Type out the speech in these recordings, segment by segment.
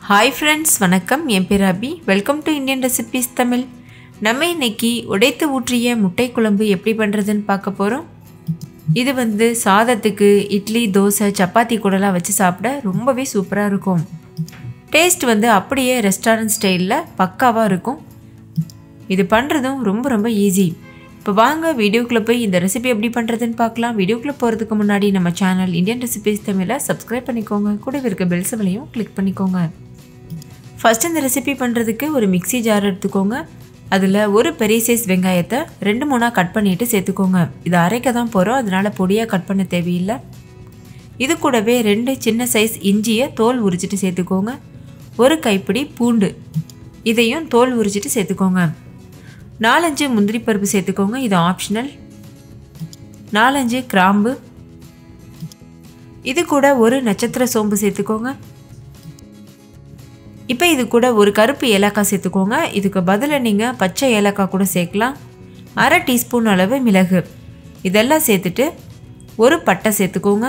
hi friends வணக்கம் என் பேர் Abhi welcome to Indian recipes Tamil நம்ம இன்னைக்கு உடைத்து ஊற்றிய முட்டை குழம்பு எப்படி பண்ணுறதுன்னு பார்க்க போகிறோம் இது வந்து சாதத்துக்கு இட்லி தோசை சப்பாத்தி கூடலாம் வச்சு சாப்பிட ரொம்பவே சூப்பராக இருக்கும் டேஸ்ட் வந்து அப்படியே ரெஸ்டாரண்ட் ஸ்டைலில் பக்காவாக இருக்கும் இது பண்ணுறதும் ரொம்ப ரொம்ப ஈஸி இப்போ வாங்க வீடியோக்குள்ளே போய் இந்த ரெசிபி எப்படி பண்ணுறதுன்னு பார்க்கலாம் வீடியோக்குள்ளே போகிறதுக்கு முன்னாடி நம்ம சேனல் இந்தியன் ரெசிபிஸ் தமிழை சப்ஸ்கிரைப் பண்ணிக்கோங்க கூட இருக்க பெல் சிவலையும் கிளிக் பண்ணிக்கோங்க ஃபஸ்ட் இந்த ரெசிபி பண்ணுறதுக்கு ஒரு மிக்ஸி ஜார் எடுத்துக்கோங்க அதில் ஒரு பெரிய சைஸ் வெங்காயத்தை ரெண்டு மூணாக கட் பண்ணிவிட்டு சேர்த்துக்கோங்க இது அரைக்க தான் போகிறோம் அதனால் பொடியாக கட் பண்ண தேவையில்லை இது கூடவே ரெண்டு சின்ன சைஸ் இஞ்சியை தோல் உரிச்சிட்டு சேர்த்துக்கோங்க ஒரு கைப்பிடி பூண்டு இதையும் தோல் உரிச்சிட்டு சேர்த்துக்கோங்க நாலஞ்சு முந்திரி பருப்பு சேர்த்துக்கோங்க இது ஆப்ஷனல் நாலஞ்சு கிராம்பு இது கூட ஒரு நட்சத்திர சோம்பு சேர்த்துக்கோங்க இப்போ இது கூட ஒரு கருப்பு ஏலக்காய் சேர்த்துக்கோங்க இதுக்கு பதிலாக நீங்கள் பச்சை ஏலக்காய் கூட சேர்க்கலாம் அரை டீஸ்பூன் அளவு மிளகு இதெல்லாம் சேர்த்துட்டு ஒரு பட்டை சேர்த்துக்கோங்க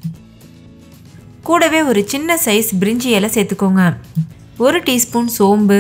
கூடவே ஒரு சின்ன சைஸ் பிரிஞ்சி இலை சேர்த்துக்கோங்க ஒரு டீஸ்பூன் சோம்பு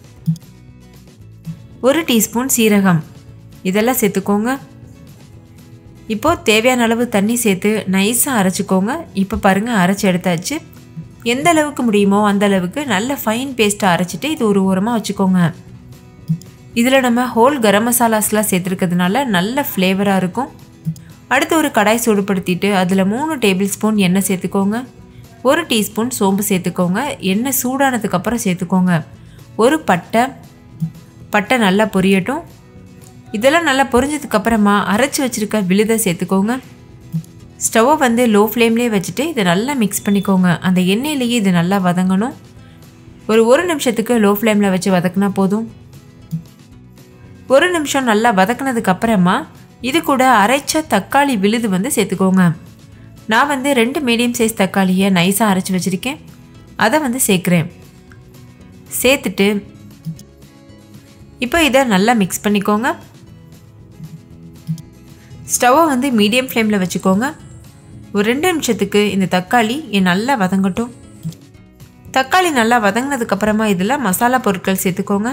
ஒரு டீஸ்பூன் சீரகம் இதெல்லாம் சேர்த்துக்கோங்க இப்போது தேவையான அளவு தண்ணி சேர்த்து நைஸாக அரைச்சிக்கோங்க இப்போ பாருங்கள் அரைச்சி எடுத்தாச்சு எந்த அளவுக்கு முடியுமோ அந்த அளவுக்கு நல்ல ஃபைன் பேஸ்ட்டாக அரைச்சிட்டு இது ஒரு ஓரமாக வச்சுக்கோங்க இதில் நம்ம ஹோல் கரம் மசாலாஸ்லாம் சேர்த்துருக்கிறதுனால நல்ல ஃப்ளேவராக இருக்கும் அடுத்து ஒரு கடாய் சூடுபடுத்திட்டு அதில் மூணு டேபிள் ஸ்பூன் எண்ணெய் சேர்த்துக்கோங்க ஒரு டீஸ்பூன் சோம்பு சேர்த்துக்கோங்க எண்ணெய் சூடானதுக்கப்புறம் சேர்த்துக்கோங்க ஒரு பட்டை பட்டை நல்லா பொரியட்டும் இதெல்லாம் நல்லா பொரிஞ்சதுக்கப்புறமா அரைச்சி வச்சுருக்க விழுதை சேர்த்துக்கோங்க ஸ்டவ்வை வந்து லோ ஃப்ளேம்லேயே வச்சுட்டு இதை நல்லா மிக்ஸ் பண்ணிக்கோங்க அந்த எண்ணெயிலேயே இது நல்லா வதங்கணும் ஒரு ஒரு நிமிஷத்துக்கு லோ ஃப்ளேமில் வச்சு வதக்குனா போதும் ஒரு நிமிஷம் நல்லா வதக்குனதுக்கு அப்புறமா இது கூட அரைச்ச தக்காளி விழுது வந்து சேர்த்துக்கோங்க நான் வந்து ரெண்டு மீடியம் சைஸ் தக்காளியை நைஸாக அரைச்சி வச்சுருக்கேன் அதை வந்து சேர்க்குறேன் சேர்த்துட்டு இப்போ இதை நல்லா மிக்ஸ் பண்ணிக்கோங்க ஸ்டவ்வை வந்து மீடியம் ஃப்ளேமில் வச்சுக்கோங்க ஒரு ரெண்டு நிமிஷத்துக்கு இந்த தக்காளி நல்லா வதங்கட்டும் தக்காளி நல்லா வதங்கினதுக்கப்புறமா இதில் மசாலா பொருட்கள் சேர்த்துக்கோங்க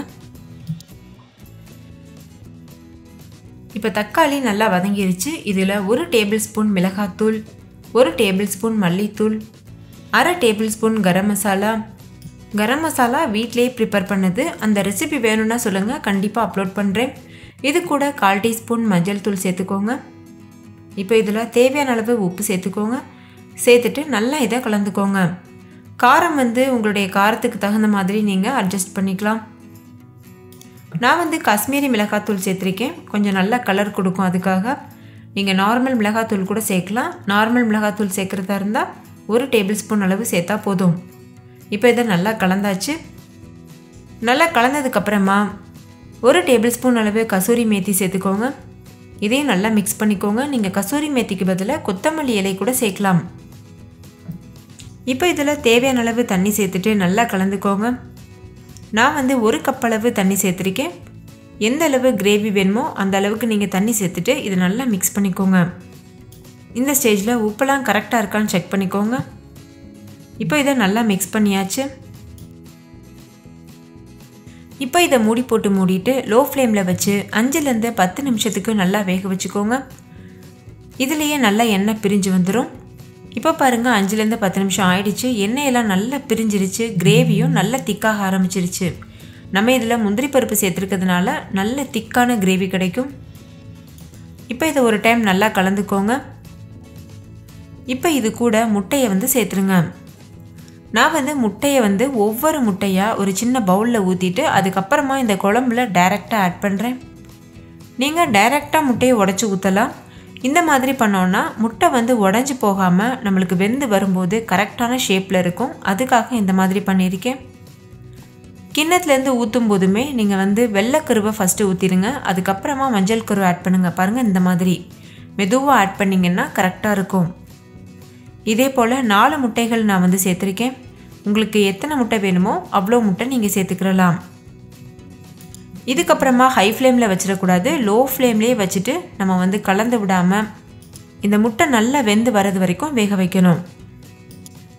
இப்போ தக்காளி நல்லா வதங்கிருச்சு இதில் ஒரு டேபிள் ஸ்பூன் மிளகாத்தூள் ஒரு டேபிள் ஸ்பூன் மல்லித்தூள் அரை டேபிள் ஸ்பூன் கரம் மசாலா கரம் மசாலா வீட்டிலே ப்ரிப்பேர் பண்ணது அந்த ரெசிபி வேணும்னா சொல்லுங்கள் கண்டிப்பாக அப்லோட் பண்ணுறேன் இது கூட கால் டீஸ்பூன் மஞ்சள் தூள் சேர்த்துக்கோங்க இப்போ இதில் தேவையான அளவு உப்பு சேர்த்துக்கோங்க சேர்த்துட்டு நல்லா இதை கலந்துக்கோங்க காரம் வந்து உங்களுடைய காரத்துக்கு தகுந்த மாதிரி நீங்கள் அட்ஜஸ்ட் பண்ணிக்கலாம் நான் வந்து காஷ்மீரி மிளகாத்தூள் சேர்த்துருக்கேன் கொஞ்சம் நல்லா கலர் கொடுக்கும் அதுக்காக நீங்கள் நார்மல் மிளகாத்தூள் கூட சேர்க்கலாம் நார்மல் மிளகாத்தூள் சேர்க்குறதா இருந்தால் ஒரு டேபிள் ஸ்பூன் அளவு சேர்த்தா போதும் இப்போ இதை நல்லா கலந்தாச்சு நல்லா கலந்ததுக்கப்புறமா ஒரு டேபிள் ஸ்பூன் அளவு கசூரி மேத்தி சேர்த்துக்கோங்க இதையும் நல்லா மிக்ஸ் பண்ணிக்கோங்க நீங்கள் கசூரி மேத்திக்கு பதிலாக கொத்தமல்லி இலை கூட சேர்க்கலாம் இப்போ இதில் தேவையான அளவு தண்ணி சேர்த்துட்டு நல்லா கலந்துக்கோங்க நான் வந்து ஒரு கப் அளவு தண்ணி சேர்த்துருக்கேன் எந்த அளவு கிரேவி வேணுமோ அந்த அளவுக்கு நீங்கள் தண்ணி சேர்த்துட்டு இதை நல்லா மிக்ஸ் பண்ணிக்கோங்க இந்த ஸ்டேஜில் உப்பெல்லாம் கரெக்டாக இருக்கான்னு செக் பண்ணிக்கோங்க இப்போ இதை நல்லா மிக்ஸ் பண்ணியாச்சு இப்போ இதை மூடி போட்டு மூடிட்டு லோ ஃப்ளேமில் வச்சு அஞ்சுலேருந்து பத்து நிமிஷத்துக்கு நல்லா வேக வச்சுக்கோங்க இதுலேயே நல்லா எண்ணெய் பிரிஞ்சு வந்துடும் இப்போ பாருங்கள் அஞ்சுலேருந்து பத்து நிமிஷம் ஆயிடுச்சு எண்ணெயெல்லாம் நல்லா பிரிஞ்சிருச்சு கிரேவியும் நல்லா திக்காக ஆரம்பிச்சிருச்சு நம்ம இதில் முந்திரி பருப்பு சேர்த்துருக்கிறதுனால நல்ல திக்கான கிரேவி கிடைக்கும் இப்போ இதை ஒரு டைம் நல்லா கலந்துக்கோங்க இப்போ இது கூட முட்டையை வந்து சேர்த்துருங்க நான் வந்து முட்டையை வந்து ஒவ்வொரு முட்டையாக ஒரு சின்ன பவுலில் ஊற்றிட்டு அதுக்கப்புறமா இந்த குழம்புல டைரெக்டாக ஆட் பண்ணுறேன் நீங்கள் டைரெக்டாக முட்டையை உடச்சி ஊற்றலாம் இந்த மாதிரி பண்ணோன்னா முட்டை வந்து உடஞ்சி போகாமல் நம்மளுக்கு வெந்து வரும்போது கரெக்டான ஷேப்பில் இருக்கும் அதுக்காக இந்த மாதிரி பண்ணியிருக்கேன் கிண்ணத்துலேருந்து ஊற்றும் போதுமே நீங்கள் வந்து வெள்ளைக்கருவை ஃபஸ்ட்டு ஊற்றிடுங்க அதுக்கப்புறமா மஞ்சள் கருவை ஆட் பண்ணுங்கள் பாருங்கள் இந்த மாதிரி மெதுவாக ஆட் பண்ணிங்கன்னா கரெக்டாக இருக்கும் இதே போல் நாலு முட்டைகள் நான் வந்து சேர்த்துருக்கேன் உங்களுக்கு எத்தனை முட்டை வேணுமோ அவ்வளோ முட்டை நீங்கள் சேர்த்துக்கிறலாம் இதுக்கப்புறமா ஹை ஃப்ளேமில் வச்சிடக்கூடாது லோ ஃப்ளேம்லேயே வச்சுட்டு நம்ம வந்து கலந்து விடாமல் இந்த முட்டை நல்லா வெந்து வர்றது வரைக்கும் வேக வைக்கணும்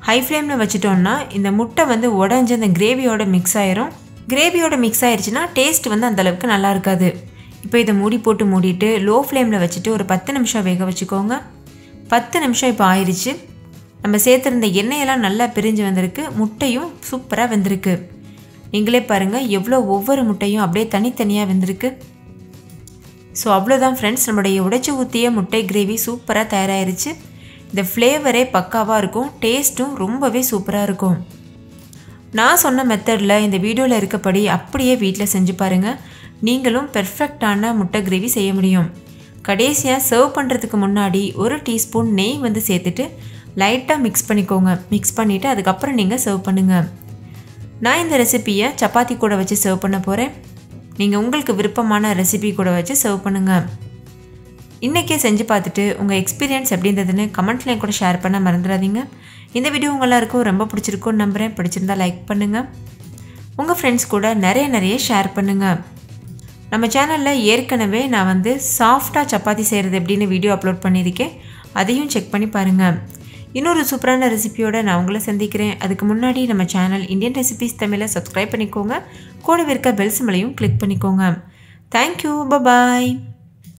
ஹை ஃப்ளேமில் வச்சுட்டோம்னா இந்த முட்டை வந்து உடஞ்சி அந்த கிரேவியோட மிக்ஸ் ஆயிரும் கிரேவியோட மிக்ஸ் ஆயிடுச்சுன்னா டேஸ்ட் வந்து அந்தளவுக்கு நல்லா இருக்காது இப்போ இதை மூடி போட்டு மூடிட்டு லோ ஃப்ளேமில் வச்சுட்டு ஒரு பத்து நிமிஷம் வேக வச்சுக்கோங்க பத்து நிமிஷம் இப்போ ஆயிடுச்சு நம்ம சேர்த்துருந்த எண்ணெயெல்லாம் நல்லா பிரிஞ்சு வந்திருக்கு முட்டையும் சூப்பராக வெந்திருக்கு நீங்களே பாருங்கள் எவ்வளோ ஒவ்வொரு முட்டையும் அப்படியே தனித்தனியாக வெந்திருக்கு ஸோ அவ்வளோதான் ஃப்ரெண்ட்ஸ் நம்மளுடைய உடைச்சி ஊற்றிய முட்டை கிரேவி சூப்பராக தயாராகிருச்சு இந்த ஃப்ளேவரே பக்காவாக இருக்கும் டேஸ்ட்டும் ரொம்பவே சூப்பராக இருக்கும் நான் சொன்ன மெத்தடில் இந்த வீடியோவில் இருக்கப்படி அப்படியே வீட்டில் செஞ்சு பாருங்கள் நீங்களும் பெர்ஃபெக்டான முட்டை கிரேவி செய்ய முடியும் கடைசியாக சர்வ் பண்ணுறதுக்கு முன்னாடி ஒரு டீஸ்பூன் நெய் வந்து சேர்த்துட்டு லைட்டாக மிக்ஸ் பண்ணிக்கோங்க மிக்ஸ் பண்ணிவிட்டு அதுக்கப்புறம் நீங்கள் சர்வ் பண்ணுங்கள் நான் இந்த ரெசிப்பியை சப்பாத்தி கூட வச்சு சர்வ் பண்ண போகிறேன் நீங்கள் உங்களுக்கு விருப்பமான ரெசிபி கூட வச்சு சர்வ் பண்ணுங்கள் இன்றைக்கே செஞ்சு பார்த்துட்டு உங்கள் எக்ஸ்பீரியன்ஸ் எப்படி இருந்ததுன்னு கமெண்ட்லேயும் கூட ஷேர் பண்ண மறந்துடாதீங்க இந்த வீடியோ உங்கள் எல்லாருக்கும் ரொம்ப பிடிச்சிருக்கும்னு நம்புகிறேன் பிடிச்சிருந்தா லைக் பண்ணுங்கள் உங்கள் ஃப்ரெண்ட்ஸ் கூட நிறைய நிறைய ஷேர் பண்ணுங்கள் நம்ம சேனலில் ஏற்கனவே நான் வந்து சாஃப்டாக சப்பாத்தி செய்கிறது எப்படின்னு வீடியோ அப்லோட் பண்ணியிருக்கேன் அதையும் செக் பண்ணி பாருங்கள் இன்னொரு சூப்பரான ரெசிபியோட நான் உங்களை சந்திக்கிறேன் அதுக்கு முன்னாடி நம்ம சேனல் இந்தியன் ரெசிபிஸ் தமிழை சப்ஸ்கிரைப் பண்ணிக்கோங்க கூடவே இருக்க பெல் சிம்பளையும் கிளிக் பண்ணிக்கோங்க தேங்க்யூ பபாய்